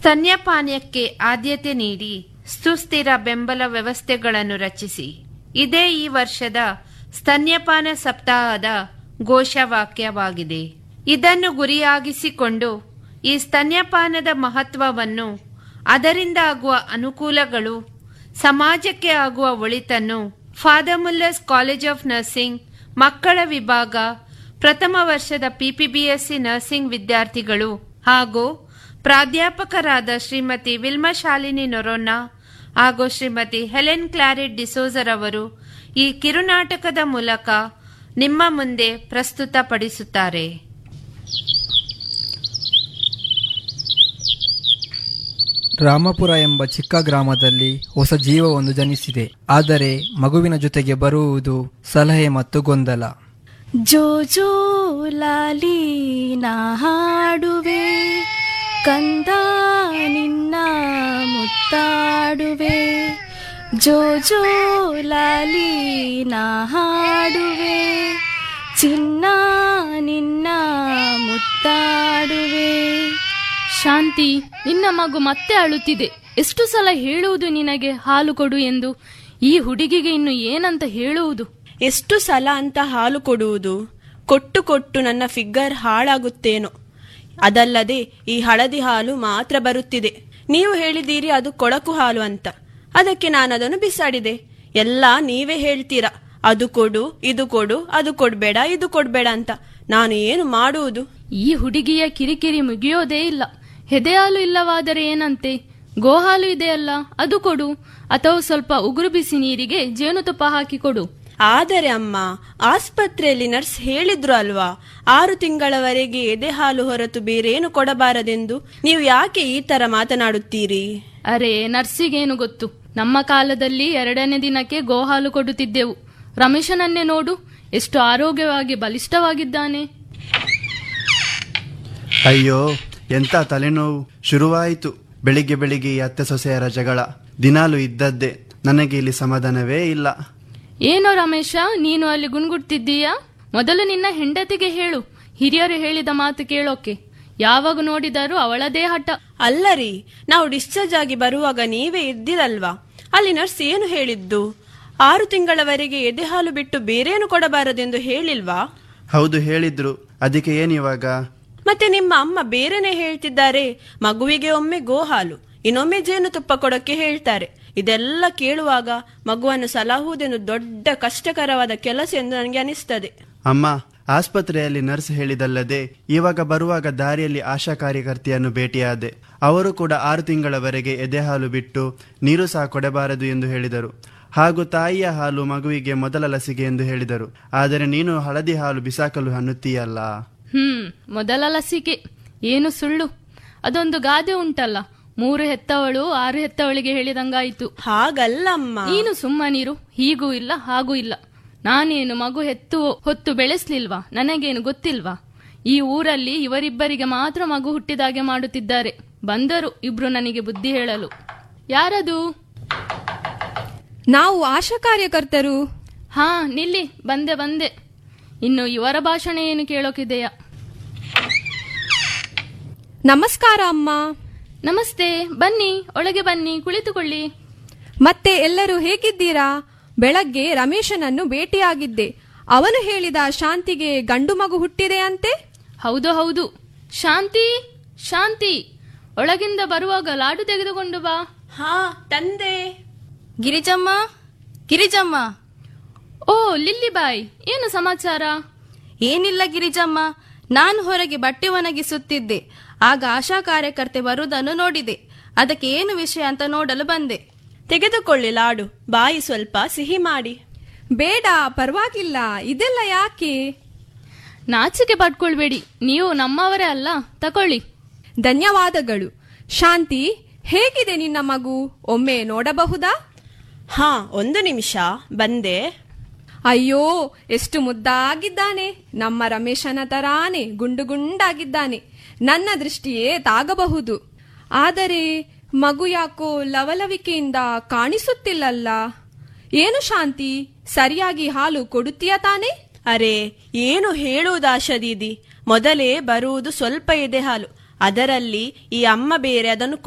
ಸ್ತನ್ಯಪಾನಕ್ಕೆ ಆದ್ಯತೆ ನೀಡಿ ಸುಸ್ಥಿರ ಬೆಂಬಲ ವ್ಯವಸ್ಥೆಗಳನ್ನು ರಚಿಸಿ ಇದೇ ಈ ವರ್ಷದ ಸ್ತನ್ಯಪಾನ ಸಪ್ತಾಹದ ಘೋಷವಾಕ್ಯವಾಗಿದೆ ಇದನ್ನು ಗುರಿಯಾಗಿಸಿಕೊಂಡು ಈ ಸ್ತನ್ಯಪಾನದ ಮಹತ್ವವನ್ನು ಅದರಿಂದ ಆಗುವ ಅನುಕೂಲಗಳು ಸಮಾಜಕ್ಕೆ ಆಗುವ ಒಳಿತನ್ನು ಫಾದಮುಲ್ಲಸ್ ಕಾಲೇಜ್ ಆಫ್ ನರ್ಸಿಂಗ್ ಮಕ್ಕಳ ವಿಭಾಗ ಪ್ರಥಮ ವರ್ಷದ ಪಿಪಿಬಿಎಸ್ಸಿ ನರ್ಸಿಂಗ್ ವಿದ್ಯಾರ್ಥಿಗಳು ಹಾಗೂ ಪ್ರಾಧ್ಯಾಪಕರಾದ ಶ್ರೀಮತಿ ವಿಲ್ಮಾ ಶಾಲಿನಿ ನೊರೋನಾ ಹಾಗೂ ಶ್ರೀಮತಿ ಹೆಲೆನ್ ಕ್ಲಾರಿಟ್ ಡಿಸೋಜರ್ ಅವರು ಈ ಕಿರುನಾಟಕದ ಮೂಲಕ ನಿಮ್ಮ ಮುಂದೆ ಪ್ರಸ್ತುತಪಡಿಸುತ್ತಾರೆ ರಾಮಪುರ ಎಂಬ ಚಿಕ್ಕ ಗ್ರಾಮದಲ್ಲಿ ಹೊಸ ಜೀವವೊಂದು ಜನಿಸಿದೆ ಆದರೆ ಮಗುವಿನ ಜೊತೆಗೆ ಬರುವುದು ಸಲಹೆ ಮತ್ತು ಗೊಂದಲ ಜೋ ಜೋ ಲಾಲಿ ನಾ ಹಾಡುವೆ ಕಂದ ನಿನ್ನ ಮುತ್ತಾಡುವೆ ಜೋ ಜೋ ಲಾಲಿ ನಾ ಹಾಡುವೆ ಚಿನ್ನ ನಿನ್ನ ಮುತ್ತಾಡುವೆ ಶಾಂತಿ ನಿನ್ನ ಮಗು ಮತ್ತೆ ಅಳುತ್ತಿದೆ ಎಷ್ಟು ಸಲ ಹೇಳುವುದು ನಿನಗೆ ಹಾಲು ಕೊಡು ಎಂದು ಈ ಹುಡುಗಿಗೆ ಇನ್ನು ಏನಂತ ಹೇಳುವುದು ಎಷ್ಟು ಸಲ ಅಂತ ಹಾಲು ಕೊಡುವುದು ಕೊಟ್ಟು ಕೊಟ್ಟು ನನ್ನ ಫಿಗರ್ ಹಾಳಾಗುತ್ತೇನೋ ಅದಲ್ಲದೆ ಈ ಹಳದಿ ಹಾಲು ಮಾತ್ರ ಬರುತ್ತಿದೆ ನೀವು ಹೇಳಿದ್ದೀರಿ ಅದು ಕೊಳಕು ಹಾಲು ಅಂತ ಅದಕ್ಕೆ ನಾನು ಅದನ್ನು ಬಿಸಾಡಿದೆ ಎಲ್ಲ ನೀವೇ ಹೇಳ್ತೀರಾ ಅದು ಕೊಡು ಇದು ಕೊಡು ಅದು ಕೊಡ್ಬೇಡ ಇದು ಕೊಡ್ಬೇಡ ಅಂತ ನಾನು ಏನು ಮಾಡುವುದು ಈ ಹುಡುಗಿಯ ಕಿರಿಕಿರಿ ಮುಗಿಯೋದೇ ಇಲ್ಲ ಹೆದೆ ಹಾಲು ಇಲ್ಲವಾದರೆ ಏನಂತೆ ಗೋಹಾಲು ಇದೆಯಲ್ಲ ಅದು ಕೊಡು ಅಥವಾ ಸ್ವಲ್ಪ ಉಗುರು ಬಿಸಿ ನೀರಿಗೆ ಜೇನುತುಪ್ಪ ಹಾಕಿ ಕೊಡು ಆದರೆ ಅಮ್ಮ ಆಸ್ಪತ್ರೆಯಲ್ಲಿ ನರ್ಸ್ ಹೇಳಿದ್ರು ಅಲ್ವಾ ಆರು ತಿಂಗಳವರೆಗೆ ಎದೆ ಹಾಲು ಹೊರತು ಬೇರೇನು ಕೊಡಬಾರದೆಂದು ನೀವು ಯಾಕೆ ಈ ತರ ಮಾತನಾಡುತ್ತೀರಿ ಅರೆ ನರ್ಸಿಗೇನು ಗೊತ್ತು ನಮ್ಮ ಕಾಲದಲ್ಲಿ ಎರಡನೇ ದಿನಕ್ಕೆ ಗೋಹಾಲು ಕೊಡುತ್ತಿದ್ದೆವು ರಮೇಶನನ್ನೇ ನೋಡು ಎಷ್ಟು ಆರೋಗ್ಯವಾಗಿ ಬಲಿಷ್ಠವಾಗಿದ್ದಾನೆ ಅಯ್ಯೋ ಎಂತ ತಲೆನೋವು ಶುರುವಾಯಿತು ಬೆಳಿಗ್ಗೆ ಬೆಳಿಗ್ಗೆ ಈ ಅತ್ತೆ ಸೊಸೆಯರ ಜಗಳ ದಿನಾಲು ಇದ್ದದ್ದೇ ನನಗೆ ಇಲ್ಲಿ ಸಮಾಧಾನವೇ ಇಲ್ಲ ಏನೋ ರಮೇಶ ನೀನು ಅಲ್ಲಿ ಗುಣ್ಗುಡ್ತಿದ್ದೀಯಾ ಮೊದಲು ನಿನ್ನ ಹೆಂಡತಿಗೆ ಹೇಳು ಹಿರಿಯರು ಹೇಳಿದ ಮಾತು ಕೇಳೋಕೆ ಯಾವಾಗ ನೋಡಿದರೂ ಅವಳದೇ ಹಠ ಅಲ್ಲರಿ ನಾವು ಡಿಸ್ಚಾರ್ಜ್ ಆಗಿ ಬರುವಾಗ ನೀವೇ ಇದ್ದಿರಲ್ವಾ ಅಲ್ಲಿ ನರ್ಸ್ ಏನು ಹೇಳಿದ್ದು ಆರು ತಿಂಗಳವರೆಗೆ ಎದೆ ಹಾಲು ಬಿಟ್ಟು ಬೇರೇನು ಕೊಡಬಾರದೆಂದು ಹೇಳಿಲ್ವಾ ಹೌದು ಹೇಳಿದ್ರು ಅದಕ್ಕೆ ಏನಿವಾಗ ಮತ್ತೆ ನಿಮ್ಮ ಅಮ್ಮ ಬೇರೆನೆ ಹೇಳ್ತಿದ್ದಾರೆ ಮಗುವಿಗೆ ಒಮ್ಮೆ ಗೋಹಾಲು ಇನ್ನೊಮ್ಮೆ ಜೇನುತುಪ್ಪ ಕೊಡೋಕೆ ಹೇಳ್ತಾರೆ ಇದೆಲ್ಲ ಕೇಳುವಾಗ ಮಗುವನ್ನು ಸಲಹುವುದೆಂದು ದೊಡ್ಡ ಕಷ್ಟಕರವಾದ ಕೆಲಸ ಎಂದು ನನಗೆ ಅನಿಸ್ತದೆ ಅಮ್ಮ ಆಸ್ಪತ್ರೆಯಲ್ಲಿ ನರ್ಸ್ ಹೇಳಿದಲ್ಲದೆ ಇವಾಗ ಬರುವಾಗ ದಾರಿಯಲ್ಲಿ ಆಶಾ ಕಾರ್ಯಕರ್ತೆಯನ್ನು ಭೇಟಿಯಾದೆ ಅವರು ಕೂಡ ಆರು ತಿಂಗಳವರೆಗೆ ಎದೆ ಹಾಲು ಬಿಟ್ಟು ನೀರು ಸಹ ಕೊಡಬಾರದು ಎಂದು ಹೇಳಿದರು ಹಾಗೂ ತಾಯಿಯ ಹಾಲು ಮಗುವಿಗೆ ಮೊದಲ ಲಸಿಕೆ ಎಂದು ಹೇಳಿದರು ಆದರೆ ನೀನು ಹಳದಿ ಹಾಲು ಬಿಸಾಕಲು ಅನ್ನುತ್ತೀಯಲ್ಲ ಹ್ಮ್ ಮೊದಲ ಲಸಿಕೆ ಏನು ಸುಳ್ಳು ಅದೊಂದು ಗಾದೆ ಉಂಟಲ್ಲ ಮೂರು ಹೆತ್ತವಳು ಆರು ಹೆತ್ತವಳಿಗೆ ಹೇಳಿದಂಗಾಯ್ತು ಹಾಗಲ್ಲಮ್ಮ ನೀನು ಸುಮ್ಮನಿರು ಹೀಗೂ ಇಲ್ಲ ಹಾಗೂ ಇಲ್ಲ ನಾನೇನು ಮಗು ಹೆತ್ತು ಹೊತ್ತು ಬೆಳೆಸ್ಲಿಲ್ವಾ ನನಗೇನು ಗೊತ್ತಿಲ್ವಾ ಈ ಊರಲ್ಲಿ ಇವರಿಬ್ಬರಿಗೆ ಮಾತ್ರ ಮಗು ಹುಟ್ಟಿದಾಗೆ ಮಾಡುತ್ತಿದ್ದಾರೆ ಬಂದರು ಇಬ್ರು ನನಗೆ ಬುದ್ಧಿ ಹೇಳಲು ಯಾರದು ನಾವು ಆಶಾ ಕಾರ್ಯಕರ್ತರು ಹಾ ನಿಲ್ಲಿ ಬಂದೆ ಬಂದೆ ಇನ್ನು ಇವರ ಭಾಷಣ ಏನು ಕೇಳೋಕಿದೆಯಾ ನಮಸ್ಕಾರ ಅಮ್ಮ ನಮಸ್ತೆ ಬನ್ನಿ ಒಳಗೆ ಬನ್ನಿ ಕುಳಿತುಕೊಳ್ಳಿ ಮತ್ತೆ ಎಲ್ಲರೂ ಹೇಗಿದ್ದೀರಾ ಬೆಳಗ್ಗೆ ರಮೇಶನನ್ನು ಭೇಟಿಯಾಗಿದ್ದೆ ಅವನು ಹೇಳಿದ ಶಾಂತಿಗೆ ಗಂಡು ಮಗು ಹುಟ್ಟಿದೆ ಅಂತೆ ಹೌದು ಹೌದು ಶಾಂತಿ ಶಾಂತಿ ಒಳಗಿಂದ ಬರುವಾಗ ಲಾಡು ತೆಗೆದುಕೊಂಡು ಬಾ ಹಾ ತಂದೆ ಗಿರಿಜಮ್ಮ ಗಿರಿಜಮ್ಮ ಓ ಲಿಲ್ಲಿ ಬಾಯ್ ಏನು ಸಮಾಚಾರ ಏನಿಲ್ಲ ಗಿರಿಜಮ್ಮ ನಾನು ಹೊರಗೆ ಬಟ್ಟೆ ಒಣಗಿಸುತ್ತಿದ್ದೆ ಆಗ ಆಶಾ ಕಾರ್ಯಕರ್ತೆ ಬರುವುದನ್ನು ನೋಡಿದೆ ಅದಕ್ಕೆ ಏನು ವಿಷಯ ಅಂತ ನೋಡಲು ಬಂದೆ ತೆಗೆದುಕೊಳ್ಳಿ ಲಾಡು ಬಾಯಿ ಸ್ವಲ್ಪ ಸಿಹಿ ಮಾಡಿ ಬೇಡ ಪರವಾಗಿಲ್ಲ ಇದೆಲ್ಲ ಯಾಕೆ ನಾಚಿಕೆ ಪಡ್ಕೊಳ್ಬೇಡಿ ನೀವು ನಮ್ಮವರೇ ಅಲ್ಲ ತಕೊಳ್ಳಿ ಧನ್ಯವಾದಗಳು ಶಾಂತಿ ಹೇಗಿದೆ ನಿನ್ನ ಮಗು ಒಮ್ಮೆ ನೋಡಬಹುದಾ ಹಾ ಒಂದು ನಿಮಿಷ ಬಂದೆ ಅಯ್ಯೋ ಎಷ್ಟು ಮುದ್ದಾಗಿದ್ದಾನೆ ನಮ್ಮ ರಮೇಶನ ತರಾನೇ ಗುಂಡು ಗುಂಡಾಗಿದ್ದಾನೆ ನನ್ನ ದೃಷ್ಟಿಯೇ ತಾಗಬಹುದು ಆದರೆ ಮಗು ಯಾಕೋ ಲವಲವಿಕೆಯಿಂದ ಕಾಣಿಸುತ್ತಿಲ್ಲಲ್ಲ ಏನು ಶಾಂತಿ ಸರಿಯಾಗಿ ಹಾಲು ಕೊಡುತ್ತೀಯಾ ತಾನೆ ಅರೆ ಏನು ಹೇಳುವುದಾಶ ದೀದಿ ಮೊದಲೇ ಬರುವುದು ಸ್ವಲ್ಪ ಎದೆ ಹಾಲು ಅದರಲ್ಲಿ ಈ ಅಮ್ಮ ಬೇರೆ ಅದನ್ನು